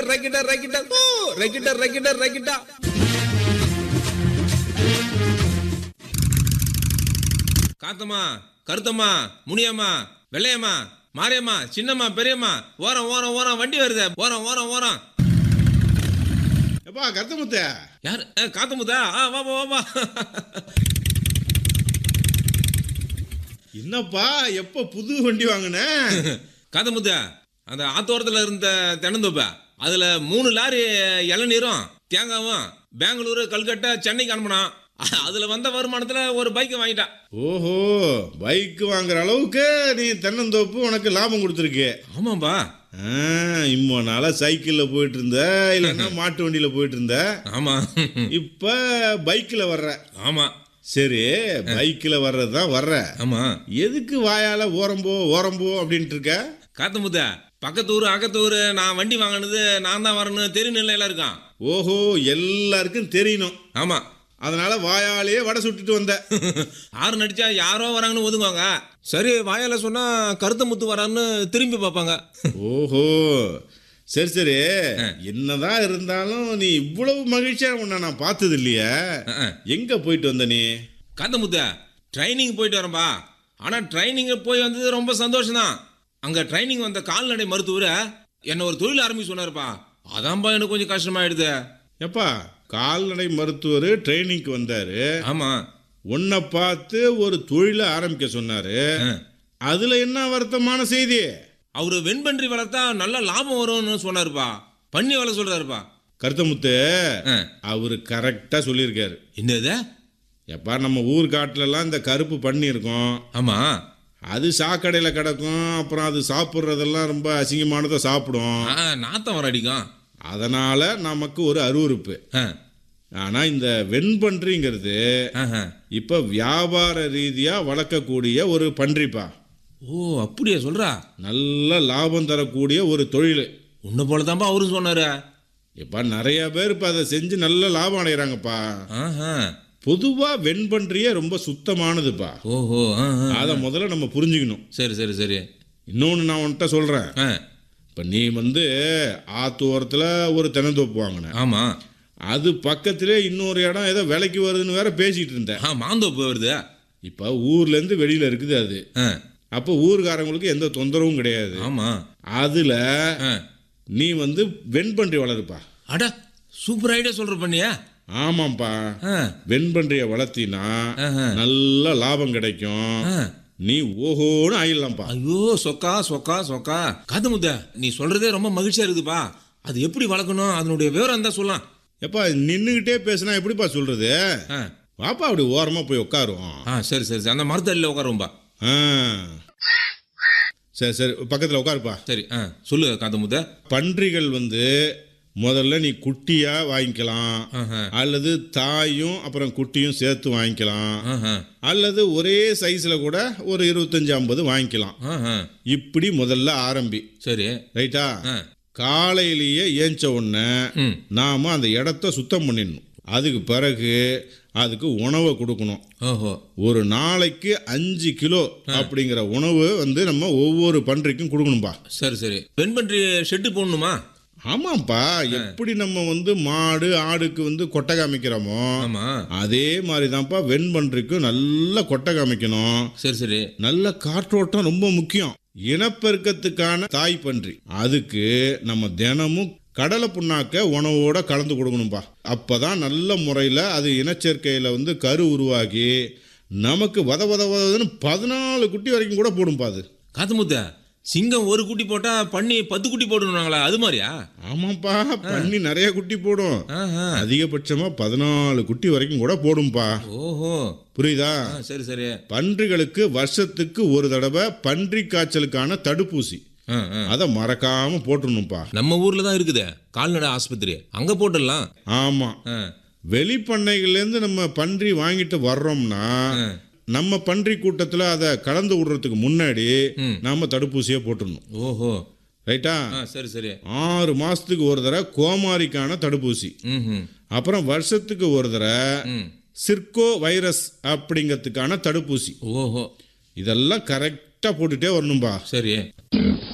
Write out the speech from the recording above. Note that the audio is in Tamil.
ரக்கிட்ட ரக்கிட்ட ஓ ரக்கிட்ட ரக்கிட்ட ரக்கிட்டா காத்தம்மா கருத்தம்மா முனியம்மா வெள்ளையம்மா மாரியம்மா சின்னம்மா பெரியம்மா ஓரம் ஓரம் ஓரம் வண்டி வருது ஓரம் ஓரம் ஓரம் எப்பா கருத்தமுத்த யார் ஏ, காத்தமுத்தா ஆ வா வா, வா வா என்னப்பா எப்ப புது வண்டி வாங்கின காத்தமுத்தா அந்த ஆத்தோரத்தில் இருந்த தென்னந்தோப்ப அதுல மூணு லாரி இளநீரும் தேங்காவும் பெங்களூரு கல்கட்டா சென்னைக்கு அனுப்பினான் அ- அதுல வந்த வருமானத்துல ஒரு பைக் வாங்கிட்டான் ஓஹோ பைக் வாங்குற அளவுக்கு நீ தென்னந்தோப்பு உனக்கு லாபம் கொடுத்துருக்கு ஆமாம்பா இம்மோ நாளா சைக்கிள்ல போயிட்டு இருந்த இல்லைன்னா மாட்டு வண்டியில போயிட்டு இருந்த ஆமா இப்ப பைக்ல வர்ற ஆமா சரி பைக்ல வர்றது தான் வர்ற ஆமா எதுக்கு வாயால ஓரம்போ ஓரம்போ அப்படின்ட்டு இருக்க காத்தமுத்தா பக்கத்து ஊர் அக்கத்து ஊர் நான் வண்டி வாங்கினது நான் தான் வரணும் தெரியும் எல்லாம் இருக்கான் ஓஹோ எல்லாருக்கும் தெரியணும் ஆமா அதனால வாயாலேயே வடை சுட்டுட்டு வந்த ஆறு நடிச்சா யாரோ வராங்கன்னு ஒதுங்குவாங்க சரி வாயால சொன்னா கருத்த முத்து வரான்னு திரும்பி பார்ப்பாங்க ஓஹோ சரி சரி என்னதான் இருந்தாலும் நீ இவ்வளவு மகிழ்ச்சியா உன்னை நான் பார்த்தது இல்லையே அஹ். எங்க போயிட்டு வந்த நீ காத்த முத்த ட்ரைனிங் போயிட்டு வரேன்பா ஆனா ட்ரைனிங் போய் வந்தது ரொம்ப சந்தோஷம் தான் அங்க ட்ரைனிங் வந்த கால்நடை மருத்துவர் என்ன ஒரு தொழில் ஆரம்பிச்சு சொன்னாருப்பா அதான்பா எனக்கு கொஞ்சம் கஷ்டமாயிடுது எப்பா கால்நடை மருத்துவர் ட்ரைனிங்க்கு வந்தாரு ஆமா உன்னை பார்த்து ஒரு தொழிலை ஆரம்பிக்க சொன்னாரு அஹ். அதுல என்ன வருத்தமான செய்தி அவரு வெண்பன்றி வளர்த்தா நல்ல லாபம் வரும்னு சொன்னாருப்பா பண்ணி வளர சொல்றாருப்பா கருத்தமுத்து அஹ். அவரு கரெக்டா சொல்லியிருக்காரு என்னது எப்பா நம்ம ஊர் காட்டுலலாம் இந்த கருப்பு பண்ணி இருக்கும் ஆமா அது சாக்கடையில் கிடக்கும் அப்புறம் அது சாப்பிட்றதெல்லாம் ரொம்ப அசிங்கமானதை சாப்பிடும் ஆ, நாத்தம் வர அடிக்கும் அதனால நமக்கு ஒரு அருவருப்பு அஹ். ஆனா இந்த வெண்பன்றிங்கிறது ஆஹா. இப்ப வியாபார ரீதியா வளர்க்கக்கூடிய ஒரு பன்றிப்பா ஓ அப்படியா சொல்றா நல்ல லாபம் தரக்கூடிய ஒரு தொழில் உன்னை போல தான்ப்பா அவரும் சொன்னாரு இப்ப நிறைய பேர் இப்ப அதை செஞ்சு நல்ல லாபம் அடைகிறாங்கப்பா ஆஹா பொதுவா வெண்பன்றியே ரொம்ப சுத்தமானதுப்பா ஓஹோ ஆ, ஆ. அதை முதல்ல நம்ம புரிஞ்சுக்கணும் சரி சரி சரி இன்னொன்று நான் உன்கிட்ட சொல்றேன் ஆ, இப்ப நீ வந்து ஆத்தோரத்தில் ஒரு தென்னந்தோப்பு வாங்கின ஆமா அது பக்கத்திலே இன்னொரு இடம் ஏதோ விலைக்கு வருதுன்னு வேற பேசிட்டு இருந்தேன் ஆ மாந்தோப்பு வருது இப்போ ஊர்லேருந்து வெளியில் இருக்குது அது ஆ, அப்போ ஊர்காரங்களுக்கு எந்த தொந்தரவும் கிடையாது ஆமா அதில் ஆ. நீ வந்து வெண்பன்றி வளருப்பா அட சூப்பர் ஐடியா சொல்ற பண்ணியா ஆமாம்ப்பா ஆ, வெண்பன்றியை வளர்த்தினா ஆஹா. நல்ல லாபம் கிடைக்கும் ஆ. நீ ஓஹோன்னு ஆயிடலாம்ப்பா ஐயோ சொக்கா சொக்கா சொக்கா காது முத்த நீ சொல்றதே ரொம்ப மகிழ்ச்சியா இருக்குதுப்பா அது எப்படி வளர்க்கணும் அதனுடைய விவரம் தான் சொல்லலாம் எப்பா நின்றுக்கிட்டே பேசுனா எப்படிப்பா சொல்றது ஆ, வாப்பா அப்படி ஓரமாக போய் உட்காருவோம் ஆ சரி சரி சரி அந்த மரத்தடியில் உட்காரும்பா ஆ சரி சரி பக்கத்தில் உட்காருப்பா சரி ஆ சொல்லு காது முத்த பன்றிகள் வந்து முதல்ல நீ குட்டியா வாங்கிக்கலாம் ஆஹா. அல்லது தாயும் அப்புறம் குட்டியும் சேர்த்து வாங்கிக்கலாம் ஆஹா, அல்லது ஒரே சைஸ்ல கூட ஒரு இருபத்தஞ்சு ஐம்பது வாங்கிக்கலாம் ஆஹா. இப்படி முதல்ல ஆரம்பி சரி ரைட்டா ஆ. காலையிலேயே ஏஞ்ச உடனே ம் நாம அந்த இடத்த சுத்தம் பண்ணிடணும் அதுக்கு பிறகு அதுக்கு உணவை கொடுக்கணும் ஓஹோ ஒரு நாளைக்கு அஞ்சு கிலோ அப்படிங்கிற உணவு வந்து நம்ம ஒவ்வொரு பன்றிக்கும் கொடுக்கணும்பா சரி சரி பெண் பன்றி ஷெட்டு போடணுமா ஆமாப்பா எப்படி நம்ம வந்து மாடு ஆடுக்கு வந்து கொட்டை காமிக்கிறோமோ ஆமா அதே மாதிரி தான்ப்பா வெண்பன்றிக்கும் நல்ல கொட்டை காமிக்கணும் சரி சரி நல்ல காற்றோட்டம் ரொம்ப முக்கியம் இனப்பெருக்கத்துக்கான தாய் பன்றி அதுக்கு நம்ம தினமும் கடலை புண்ணாக்க உணவோட கலந்து கொடுக்கணும்பா அப்பதான் நல்ல முறையில் அது இனச்சேர்க்கையில் வந்து கரு உருவாகி நமக்கு வத வத வதன்னு பதினாலு குட்டி வரைக்கும் கூட போடும்பா அது காத்து முத்த சிங்கம் ஒரு குட்டி போட்டா பண்ணி பத்து குட்டி போடணுங்களா அது மாதிரியா ஆமாப்பா பண்ணி நிறைய குட்டி போடும் ஆஹா. அதிகபட்சமா பதினாலு குட்டி வரைக்கும் கூட போடும்பா ஓஹோ புரியுதா ஆ, சரி சரி பன்றிகளுக்கு வருஷத்துக்கு ஒரு தடவை பன்றி காய்ச்சலுக்கான தடுப்பூசி ஆ, ஆ. அதை மறக்காம போட்டுடணும்ப்பா நம்ம ஊர்ல தான் இருக்குது கால்நடை ஆஸ்பத்திரி அங்க போட்டுடலாம் ஆமா ஆ, வெளிப்பண்ணைகள்லேருந்து நம்ம பன்றி வாங்கிட்டு வர்றோம்னா ஆ. நம்ம பன்றி கூட்டத்தில் அதை கலந்து விடுறதுக்கு முன்னாடி ம். நாம தடுப்பூசியை போட்டுடணும் ஓஹோ ரைட்டா ஆ சரி சரி ஆறு மாசத்துக்கு ஒரு தடவை கோமாரிக்கான தடுப்பூசி ம் ம் அப்புறம் வருஷத்துக்கு ஒரு தடவை ம் சிர்கோ வைரஸ் அப்படிங்கிறதுக்கான தடுப்பூசி ஓஹோ இதெல்லாம் கரெக்டாக போட்டுட்டே வரணும்பா சரி